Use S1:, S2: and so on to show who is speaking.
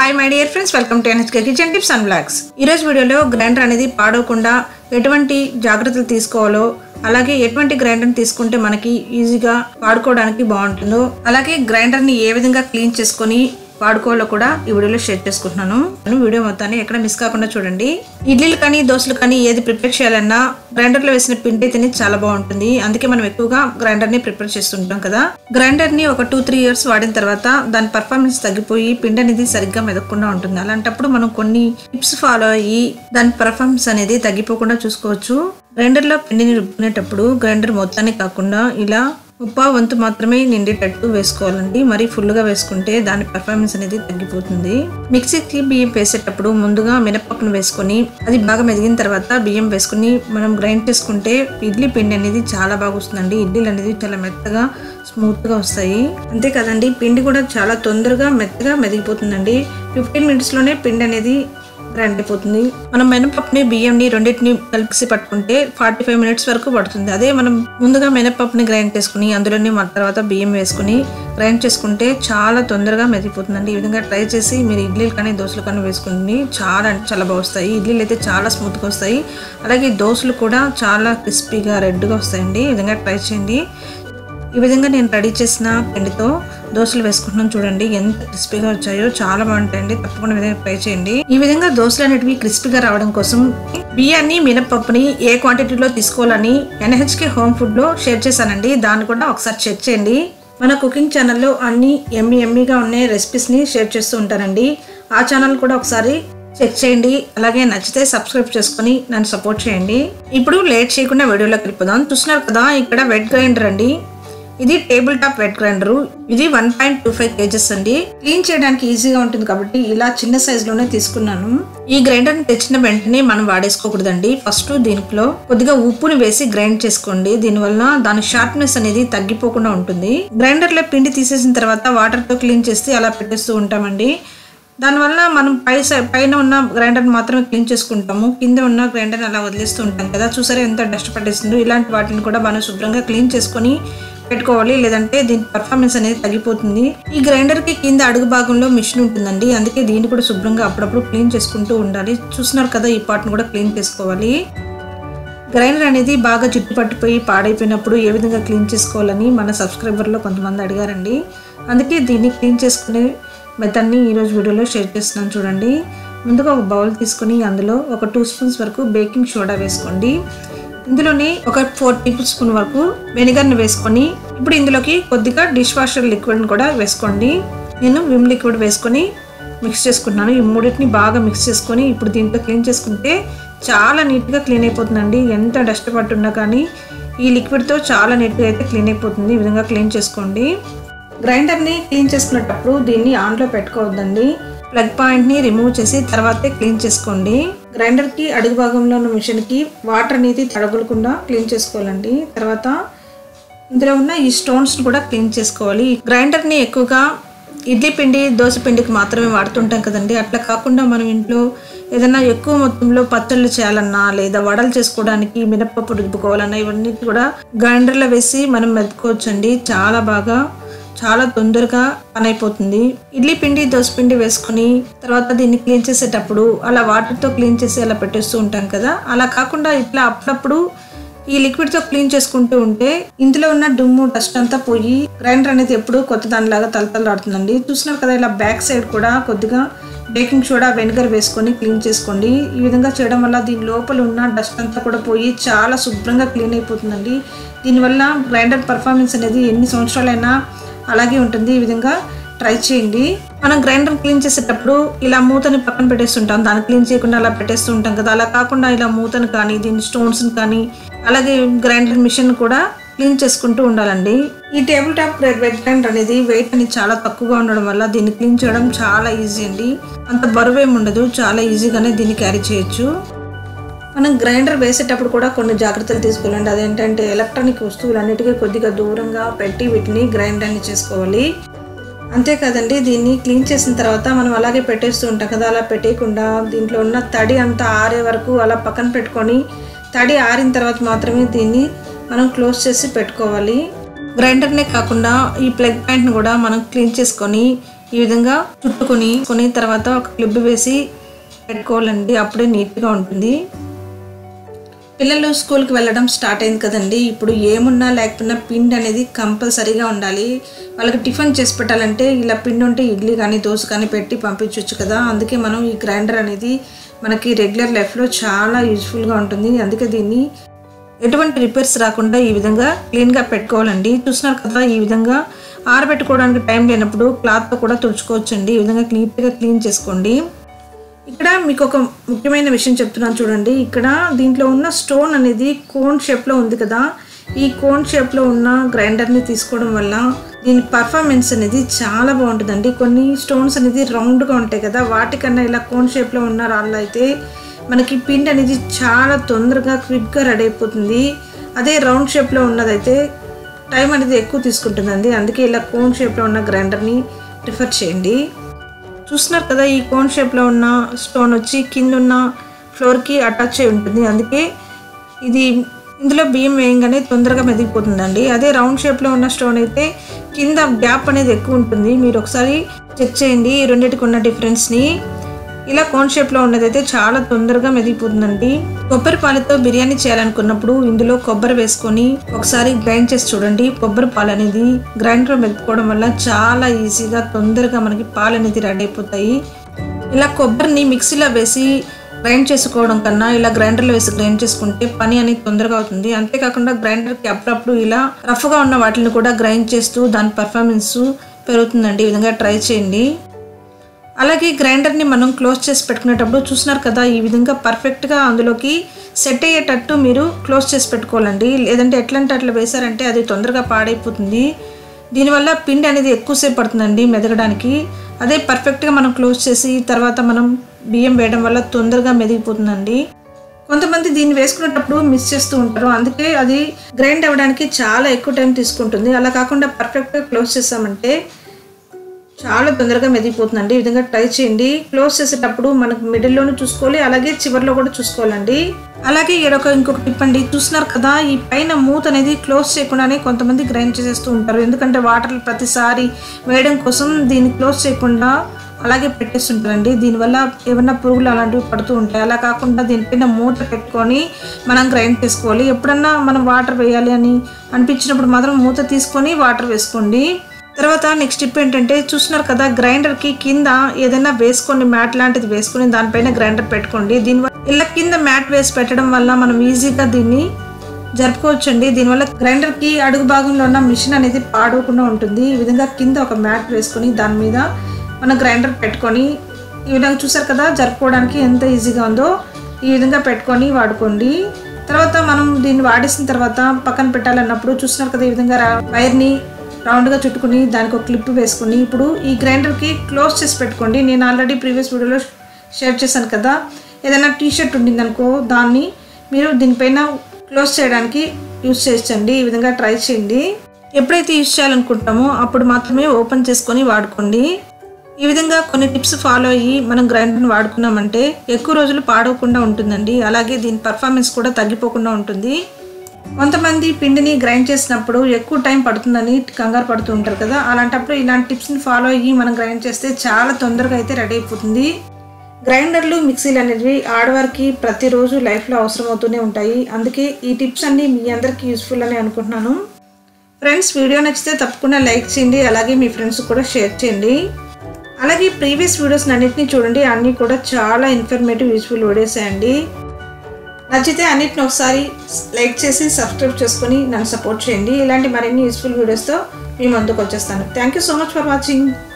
S1: hi my dear friends welcome to NHK kitchen tips and blogs ఈ రోజు వీడియోలో grinder అనేది పాడవకుండా ఎటువంటి జాగ్రత్తలు తీసుకోవాలో అలాగే ఎటువంటి గ్రైండర్ తీసుకుంటే మనకి ఈజీగా వాడుకోవడానికి బాగుంటుందో అలాగే గ్రైండర్ ని ఏ విధంగా క్లీన్ చేసుకొని వాడుకోవాలో కూడా ఈ వీడియోలో షేర్ చేసుకుంటున్నాను నేను వీడియో మొత్తాన్ని ఎక్కడ మిస్ కాకుండా చూడండి ఇడ్లీలు కానీ దోశలు కానీ ఏది ప్రిపేర్ చేయాలన్నా గ్రైండర్ లో వేసిన పిండి అయితేనే చాలా బాగుంటుంది అందుకే మనం ఎక్కువగా గ్రైండర్ ని ప్రిపేర్ చేస్తుంటాం కదా గ్రైండర్ ని ఒక టూ త్రీ ఇయర్స్ వాడిన తర్వాత దాని పర్ఫార్మెన్స్ తగ్గిపోయి పిండి అనేది సరిగ్గా మెదకుండా ఉంటుంది అలాంటప్పుడు మనం కొన్ని టిప్స్ ఫాలో అయ్యి దాని పర్ఫార్మెన్స్ అనేది తగ్గిపోకుండా చూసుకోవచ్చు గ్రైండర్ లో పిండిని రుబ్బుకునేటప్పుడు గ్రైండర్ మొత్తాన్ని కాకుండా ఇలా ఉప్పా వంతు మాత్రమే నిండేటట్టు వేసుకోవాలండి మరీ ఫుల్గా వేసుకుంటే దాని పర్ఫార్మెన్స్ అనేది తగ్గిపోతుంది మిక్సీకి బియ్యం వేసేటప్పుడు ముందుగా మినపప్పును వేసుకొని అది బాగా మెదిగిన తర్వాత బియ్యం వేసుకొని మనం గ్రైండ్ చేసుకుంటే ఇడ్లీ పిండి అనేది చాలా బాగా వస్తుందండి ఇడ్లీలు అనేది చాలా మెత్తగా స్మూత్గా వస్తాయి అంతే కదండి పిండి కూడా చాలా తొందరగా మెత్తగా మెదిగిపోతుందండి ఫిఫ్టీన్ మినిట్స్లోనే పిండి అనేది గ్రైండ్ అయిపోతుంది మనం మినపప్పుని బియ్యంని రెండింటిని కలిసి పట్టుకుంటే ఫార్టీ ఫైవ్ మినిట్స్ వరకు పడుతుంది అదే మనం ముందుగా మినపప్పుని గ్రైండ్ చేసుకుని అందులోనే మన తర్వాత బియ్యం వేసుకుని గ్రైండ్ చేసుకుంటే చాలా తొందరగా మెదిగిపోతుందండి ఈ విధంగా ట్రై చేసి మీరు ఇడ్లీలు కానీ దోశలు కానీ వేసుకుని చాలా అంటే చాలా బాగా వస్తాయి ఇడ్లీలు అయితే చాలా స్మూత్గా వస్తాయి అలాగే దోశలు కూడా చాలా క్రిస్పీగా రెడ్గా వస్తాయండి ఈ విధంగా ట్రై చేయండి ఈ విధంగా నేను రెడీ చేసిన పిండితో దోశలు వేసుకుంటున్నాను చూడండి ఎంత క్రిస్పీగా వచ్చాయో చాలా బాగుంటాయండి తప్పకుండా ఈ విధంగా ట్రై చేయండి ఈ విధంగా దోశలు అనేటివి క్రిస్పీగా రావడం కోసం బియ్యాన్ని మినపప్పుని ఏ క్వాంటిటీలో తీసుకోవాలని ఎన్హెచ్కే హోమ్ ఫుడ్ లో షేర్ చేశానండి దాన్ని కూడా ఒకసారి చెక్ చేయండి మన కుకింగ్ ఛానల్లో అన్ని ఎమ్మి ఎమ్మిగా ఉన్న రెసిపీస్ ని షేర్ చేస్తూ ఉంటానండి ఆ ఛానల్ కూడా ఒకసారి చెక్ చేయండి అలాగే నచ్చితే సబ్స్క్రైబ్ చేసుకొని నన్ను సపోర్ట్ చేయండి ఇప్పుడు లేట్ చేయకుండా వీడియోలోకి వెళ్ళిపోదాం చూస్తున్నారు కదా ఇక్కడ వెట్ గ్రైండర్ అండి ఇది టేబుల్ టాప్ వెట్ గ్రైండర్ ఇది one point two five kgs అండి క్లీన్ చేయడానికి ఈజీగా ఉంటుంది కాబట్టి ఇలా చిన్న సైజ్ లోనే తీసుకున్నాను ఈ గ్రైండర్ ని తెచ్చిన వెంటనే మనం వాడేసుకోకూడదండి ఫస్ట్ దీంట్లో కొద్దిగా ఉప్పుని వేసి గ్రైండ్ చేసుకోండి దీనివల్ల దాని షార్ప్నెస్ అనేది తగ్గిపోకుండా ఉంటుంది గ్రైండర్ లో పిండి తీసేసిన తర్వాత వాటర్ తో క్లీన్ చేసి అలా పెట్టేస్తూ ఉంటామండి దానివల్ల మనం పై సై- పైన ఉన్న గ్రైండర్ మాత్రమే క్లీన్ చేసుకుంటాము కింద ఉన్న గ్రైండర్ అలా వదిలేస్తూ ఉంటాం కదా చూసారా ఎంత డస్ట్ పట్టేస్తుందో ఇలాంటి వాటిని కూడా మనం శుభ్రంగా క్లీన్ చేసుకొని పెట్టుకోవాలి లేదంటే దీని పర్ఫార్మెన్స్ అనేది తగ్గిపోతుంది ఈ గ్రైండర్ కి కింద అడుగు భాగంలో మిషన్ ఉంటుందండి అందుకే దీన్ని కూడా శుభ్రంగా అప్పుడప్పుడు క్లీన్ చేసుకుంటూ ఉండాలి చూస్తున్నారు కదా ఈ పార్ట్ని కూడా క్లీన్ చేసుకోవాలి గ్రైండర్ అనేది బాగా జిడ్డు పట్టిపోయి పాడైపోయినప్పుడు ఏ విధంగా క్లీన్ చేసుకోవాలని మన సబ్స్క్రైబర్లో కొంతమంది అడిగారండి అందుకే దీన్ని క్లీన్ చేసుకునే మెథడ్ని ఈరోజు వీడియోలో షేర్ చేస్తున్నాను చూడండి ముందుగా ఒక బౌల్ తీసుకొని అందులో ఒక టూ స్పూన్స్ వరకు బేకింగ్ సోడా వేసుకోండి ఇందులోని ఒక ఫోర్ టేబుల్ స్పూన్ వరకు వెనిగర్ని వేసుకొని ఇప్పుడు ఇందులోకి కొద్దిగా డిష్ వాషర్ లిక్విడ్ని కూడా వేసుకోండి నేను విమ్ లిక్విడ్ వేసుకొని మిక్స్ చేసుకుంటున్నాను ఈ మూడింటిని బాగా మిక్స్ చేసుకొని ఇప్పుడు దీంట్లో క్లీన్ చేసుకుంటే చాలా నీట్గా క్లీన్ అయిపోతుందండి ఎంత డస్ట్ పట్టున్నా కానీ ఈ లిక్విడ్తో చాలా నీట్గా అయితే క్లీన్ అయిపోతుంది ఈ విధంగా క్లీన్ చేసుకోండి గ్రైండర్ని క్లీన్ చేసుకునేటప్పుడు దీన్ని ఆన్లో పెట్టుకోవద్దండి ప్లగ్ పాయింట్ని రిమూవ్ చేసి తర్వాతే క్లీన్ చేసుకోండి గ్రైండర్కి అడుగు భాగంలో ఉన్న మిషన్కి వాటర్ అనేది తడగలకుండా క్లీన్ చేసుకోవాలండి తర్వాత ఇందులో ఉన్న ఈ స్టోన్స్ కూడా క్లీన్ చేసుకోవాలి గ్రైండర్ని ఎక్కువగా ఇడ్లీ పిండి దోశ పిండికి మాత్రమే వాడుతుంటాం కదండి అట్లా కాకుండా మనం ఇంట్లో ఏదైనా ఎక్కువ మొత్తంలో పచ్చళ్ళు చేయాలన్నా లేదా వడలు చేసుకోవడానికి మినపప్పు రుబ్బుకోవాలన్నా ఇవన్నీ కూడా గ్రైండర్లో వేసి మనం మెదుకోవచ్చండి చాలా బాగా చాలా తొందరగా పని అయిపోతుంది ఇడ్లీ పిండి దోశ పిండి వేసుకొని తర్వాత దీన్ని క్లీన్ చేసేటప్పుడు అలా వాటర్తో క్లీన్ చేసి అలా పెట్టేస్తూ ఉంటాం కదా అలా కాకుండా ఇట్లా అప్పుడప్పుడు ఈ లిక్విడ్ తో క్లీన్ చేసుకుంటూ ఉంటే ఇందులో ఉన్న దుమ్ము డస్ట్ అంతా పోయి గ్రైండర్ అనేది ఎప్పుడు కొత్త దానిలాగా తలతలాడుతుందండి చూసినారు కదా ఇలా బ్యాక్ సైడ్ కూడా కొద్దిగా బేకింగ్ సోడా వెనిగర్ వేసుకొని క్లీన్ చేసుకోండి ఈ విధంగా చేయడం వల్ల దీని లోపల ఉన్న డస్ట్ అంతా కూడా పోయి చాలా శుభ్రంగా క్లీన్ అయిపోతుందండి దీనివల్ల గ్రైండర్ పర్ఫార్మెన్స్ అనేది ఎన్ని సంవత్సరాలైనా అలాగే ఉంటుంది ఈ విధంగా ట్రై చేయండి మనం గ్రైండర్ క్లీన్ చేసేటప్పుడు ఇలా మూతని పక్కన పెట్టేస్తుంటాం దాన్ని క్లీన్ చేయకుండా అలా పెట్టేస్తూ ఉంటాం కదా అలా కాకుండా ఇలా మూతను కానీ దీని స్టోన్స్ని కానీ అలాగే గ్రైండర్ మిషన్ కూడా క్లీన్ చేసుకుంటూ ఉండాలండి ఈ టేబుల్ టాప్ వెట్ గ్రైండర్ అనేది వెయిట్ అనేది చాలా తక్కువగా ఉండడం వల్ల దీన్ని క్లీన్ చేయడం చాలా ఈజీ అండి అంత బరువు ఏమి ఉండదు చాలా ఈజీగానే దీన్ని క్యారీ చేయొచ్చు మనం గ్రైండర్ వేసేటప్పుడు కూడా కొన్ని జాగ్రత్తలు తీసుకోవాలండి అదేంటంటే ఎలక్ట్రానిక్ వస్తువులన్నిటికీ కొద్దిగా దూరంగా పెట్టి వీటిని గ్రైండర్ని చేసుకోవాలి అంతేకాదండి దీన్ని క్లీన్ చేసిన తర్వాత మనం అలాగే పెట్టేస్తూ ఉంటాం కదా అలా పెట్టేయకుండా దీంట్లో ఉన్న తడి అంతా ఆరే వరకు అలా పక్కన పెట్టుకొని తడి ఆరిన తర్వాత మాత్రమే దీన్ని మనం క్లోజ్ చేసి పెట్టుకోవాలి గ్రైండర్నే కాకుండా ఈ ప్లగ్ పాయింట్ని కూడా మనం క్లీన్ చేసుకొని ఈ విధంగా చుట్టుకొని కొని తర్వాత ఒక క్లిప్ వేసి పెట్టుకోవాలండి అప్పుడే నీట్గా ఉంటుంది పిల్లలు స్కూల్కి వెళ్ళడం స్టార్ట్ అయింది కదండి ఇప్పుడు ఏమున్నా లేకపోయినా పిండి అనేది కంపల్సరీగా ఉండాలి వాళ్ళకి టిఫిన్ చేసి పెట్టాలంటే ఇలా పిండి ఉంటే ఇడ్లీ కానీ దోశ కానీ పెట్టి పంపించవచ్చు కదా అందుకే మనం ఈ గ్రైండర్ అనేది మనకి రెగ్యులర్ లైఫ్లో చాలా యూజ్ఫుల్గా ఉంటుంది అందుకే దీన్ని ఎటువంటి రిపేర్స్ రాకుండా ఈ విధంగా క్లీన్గా పెట్టుకోవాలండి చూస్తున్నారు కదా ఈ విధంగా ఆరబెట్టుకోవడానికి టైం లేనప్పుడు క్లాత్తో కూడా తుడుచుకోవచ్చండి ఈ విధంగా నీట్గా క్లీన్ చేసుకోండి ఇక్కడ మీకు ఒక ముఖ్యమైన విషయం చెప్తున్నాను చూడండి ఇక్కడ దీంట్లో ఉన్న స్టోన్ అనేది కోన్ షేప్లో ఉంది కదా ఈ కోన్ షేప్లో ఉన్న గ్రైండర్ని తీసుకోవడం వల్ల దీని పర్ఫార్మెన్స్ అనేది చాలా బాగుంటుందండి కొన్ని స్టోన్స్ అనేది రౌండ్గా ఉంటాయి కదా వాటికన్నా ఇలా కోన్ షేప్లో ఉన్న రాళ్ళు అయితే మనకి పిండి అనేది చాలా తొందరగా క్విక్గా రెడీ అయిపోతుంది అదే రౌండ్ షేప్లో ఉన్నదైతే టైం అనేది ఎక్కువ తీసుకుంటుందండి అందుకే ఇలా కోన్ షేప్లో ఉన్న గ్రైండర్ని ప్రిఫర్ చేయండి చూస్తున్నారు కదా ఈ కోన్ షేప్లో ఉన్న స్టోన్ వచ్చి కింద ఉన్న ఫ్లోర్కి అటాచ్ అయి ఉంటుంది అందుకే ఇది ఇందులో బియ్యం వేయంగానే తొందరగా మెదిగిపోతుందండి అదే రౌండ్ షేప్లో ఉన్న స్టోన్ అయితే కింద గ్యాప్ అనేది ఎక్కువ ఉంటుంది మీరు ఒకసారి చెక్ చేయండి ఈ రెండింటికి ఉన్న డిఫరెన్స్ని ఇలా కోన్ షేప్లో ఉన్నదైతే చాలా తొందరగా మెదిగిపోతుందండి కొబ్బరి పాలతో బిర్యానీ చేయాలనుకున్నప్పుడు ఇందులో కొబ్బరి వేసుకొని ఒకసారి గ్రైండ్ చేసి చూడండి కొబ్బరి పాలు అనేది గ్రైండర్లో మెదుపుకోవడం వల్ల చాలా ఈజీగా తొందరగా మనకి పాలు అనేది రెడీ అయిపోతాయి ఇలా కొబ్బరిని మిక్సీలో వేసి గ్రైండ్ చేసుకోవడం కన్నా ఇలా గ్రైండర్లో వేసి గ్రైండ్ చేసుకుంటే పని అనేది తొందరగా అవుతుంది అంతేకాకుండా గ్రైండర్కి అప్పుడప్పుడు ఇలా రఫ్గా ఉన్న వాటిని కూడా గ్రైండ్ చేస్తూ దాని పర్ఫార్మెన్స్ పెరుగుతుందండి ఈ విధంగా ట్రై చేయండి అలాగే గ్రైండర్ని మనం క్లోజ్ చేసి పెట్టుకునేటప్పుడు చూస్తున్నారు కదా ఈ విధంగా పర్ఫెక్ట్గా అందులోకి సెట్ అయ్యేటట్టు మీరు క్లోజ్ చేసి పెట్టుకోవాలండి లేదంటే ఎట్లంటే అట్లా వేశారంటే అది తొందరగా పాడైపోతుంది దీనివల్ల పిండి అనేది ఎక్కువసేపు పడుతుందండి మెదగడానికి అదే పర్ఫెక్ట్గా మనం క్లోజ్ చేసి తర్వాత మనం బియ్యం వేయడం వల్ల తొందరగా మెదిగిపోతుందండి కొంతమంది దీన్ని వేసుకునేటప్పుడు మిస్ చేస్తూ ఉంటారు అందుకే అది గ్రైండ్ అవ్వడానికి చాలా ఎక్కువ టైం తీసుకుంటుంది అలా కాకుండా పర్ఫెక్ట్గా క్లోజ్ చేసామంటే చాలా తొందరగా మెదిగిపోతుందండి ఈ విధంగా ట్రై చేయండి క్లోజ్ చేసేటప్పుడు మనకు మిడిల్లోనూ చూసుకోవాలి అలాగే చివరిలో కూడా చూసుకోవాలండి అలాగే ఈడొక ఇంకొక టిప్ అండి చూస్తున్నారు కదా ఈ పైన మూత అనేది క్లోజ్ చేయకుండానే కొంతమంది గ్రైండ్ చేసేస్తూ ఉంటారు ఎందుకంటే వాటర్ ప్రతిసారి వేయడం కోసం దీన్ని క్లోజ్ చేయకుండా అలాగే పెట్టేస్తుంటారండి దీనివల్ల ఏమైనా పురుగులు అలాంటివి పడుతూ ఉంటాయి అలా కాకుండా దీనిపైన మూత పెట్టుకొని మనం గ్రైండ్ చేసుకోవాలి ఎప్పుడన్నా మనం వాటర్ వేయాలి అని అనిపించినప్పుడు మాత్రం మూత తీసుకొని వాటర్ వేసుకోండి తర్వాత నెక్స్ట్ టిప్ ఏంటంటే చూస్తున్నారు కదా గ్రైండర్కి కింద ఏదైనా వేసుకొని మ్యాట్ లాంటిది వేసుకొని దానిపైన గ్రైండర్ పెట్టుకోండి దీనివల్ల ఇలా కింద మ్యాట్ వేసి పెట్టడం వల్ల మనం ఈజీగా దీన్ని జరుపుకోవచ్చండి దీనివల్ల గ్రైండర్కి అడుగు భాగంలో ఉన్న మిషన్ అనేది పాడవకుండా ఉంటుంది ఈ విధంగా కింద ఒక మ్యాట్ వేసుకొని దాని మీద మన గ్రైండర్ పెట్టుకొని ఈ విధంగా చూసారు కదా జరుపుకోవడానికి ఎంత ఈజీగా ఉందో ఈ విధంగా పెట్టుకొని వాడుకోండి తర్వాత మనం దీన్ని వాడేసిన తర్వాత పక్కన పెట్టాలన్నప్పుడు చూస్తున్నారు కదా ఈ విధంగా రా- వైర్ని రౌండ్గా చుట్టుకుని దానికి ఒక క్లిప్ వేసుకుని ఇప్పుడు ఈ గ్రైండర్కి క్లోజ్ చేసి పెట్టుకోండి నేను ఆల్రెడీ ప్రీవియస్ వీడియోలో షేర్ చేశాను కదా ఏదైనా టీ షర్ట్ ఉండిందనుకో దాన్ని మీరు దీనిపైన క్లోజ్ చేయడానికి యూజ్ చేయించండి ఈ విధంగా ట్రై చేయండి ఎప్పుడైతే యూజ్ చేయాలనుకుంటామో అప్పుడు మాత్రమే ఓపెన్ చేసుకొని వాడుకోండి ఈ విధంగా కొన్ని టిప్స్ ఫాలో అయ్యి మనం గ్రైండర్ని వాడుకున్నామంటే ఎక్కువ రోజులు పాడవకుండా ఉంటుందండి అలాగే దీని పర్ఫార్మెన్స్ కూడా తగ్గిపోకుండా ఉంటుంది కొంతమంది పిండిని గ్రైండ్ చేసినప్పుడు ఎక్కువ టైం పడుతుందని కంగారు పడుతూ ఉంటారు కదా అలాంటప్పుడు ఇలాంటి టిప్స్ని ఫాలో అయ్యి మనం గ్రైండ్ చేస్తే చాలా తొందరగా అయితే రెడీ అయిపోతుంది గ్రైండర్లు మిక్సీలు అనేవి ఆడవారికి ప్రతిరోజు లైఫ్లో అవసరం అవుతూనే ఉంటాయి అందుకే ఈ టిప్స్ అన్నీ మీ అందరికీ యూస్ఫుల్ అని అనుకుంటున్నాను ఫ్రెండ్స్ వీడియో నచ్చితే తప్పకుండా లైక్ చేయండి అలాగే మీ ఫ్రెండ్స్ కూడా షేర్ చేయండి అలాగే ప్రీవియస్ వీడియోస్ అన్నిటిని చూడండి అన్నీ కూడా చాలా ఇన్ఫర్మేటివ్ యూస్ఫుల్ వీడియోస్ అండి నచ్చితే అన్నిటిని ఒకసారి లైక్ చేసి సబ్స్క్రైబ్ చేసుకొని నన్ను సపోర్ట్ చేయండి ఇలాంటి మరిన్ని యూస్ఫుల్ వీడియోస్తో మీ ముందుకు వచ్చేస్తాను thank you so much for watching